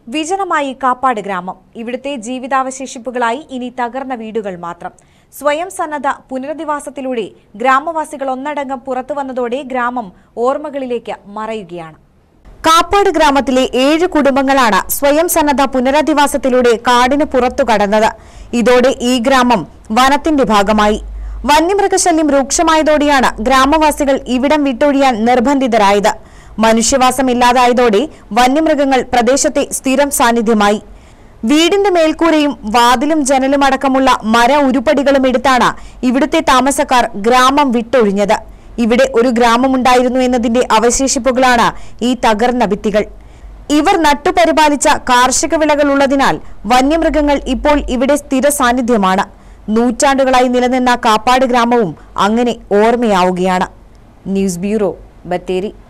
വിജനമായി കാപ്പാട് ഗ്രാമം ഇവിടുത്തെ ജീവിതാവശേഷിപ്പുകളായി ഇനി തകർന്ന വീടുകൾ മാത്രം സ്വയം സന്നദ്ധ പുനരധിവാസത്തിലൂടെ ഗ്രാമവാസികൾ ഒന്നടങ്കം പുറത്തു വന്നതോടെ ഗ്രാമം ഓർമ്മകളിലേക്ക് മറയുകയാണ് കാപ്പാട് ഗ്രാമത്തിലെ ഏഴ് കുടുംബങ്ങളാണ് സ്വയം സന്നദ്ധ പുനരധിവാസത്തിലൂടെ കാടിന് പുറത്തു കടന്നത് ഇതോടെ ഈ ഗ്രാമം വനത്തിന്റെ ഭാഗമായി വന്യമൃഗശല്യം രൂക്ഷമായതോടെയാണ് ഗ്രാമവാസികൾ ഇവിടം വിട്ടൊഴിയാൻ നിർബന്ധിതരായത് മനുഷ്യവാസമില്ലാതായതോടെ വന്യമൃഗങ്ങൾ പ്രദേശത്തെ സ്ഥിരം സാന്നിധ്യമായി വീടിന്റെ മേൽക്കൂരയും വാതിലും ജനലും അടക്കമുള്ള മര ഉരുപ്പടികളും എടുത്താണ് ഇവിടുത്തെ താമസക്കാർ ഗ്രാമം വിട്ടൊഴിഞ്ഞത് ഇവിടെ ഒരു ഗ്രാമമുണ്ടായിരുന്നു എന്നതിന്റെ അവശേഷിപ്പുകളാണ് ഈ തകർന്ന ഭിത്തികൾ ഇവർ നട്ടുപരിപാലിച്ച കാർഷിക വിളകൾ ഉള്ളതിനാൽ വന്യമൃഗങ്ങൾ ഇപ്പോൾ ഇവിടെ സ്ഥിര സാന്നിധ്യമാണ് നൂറ്റാണ്ടുകളായി നിലനിന്ന കാപ്പാട് ഗ്രാമവും അങ്ങനെ ഓർമ്മയാവുകയാണ് ന്യൂസ് ബ്യൂറോ ബത്തേരി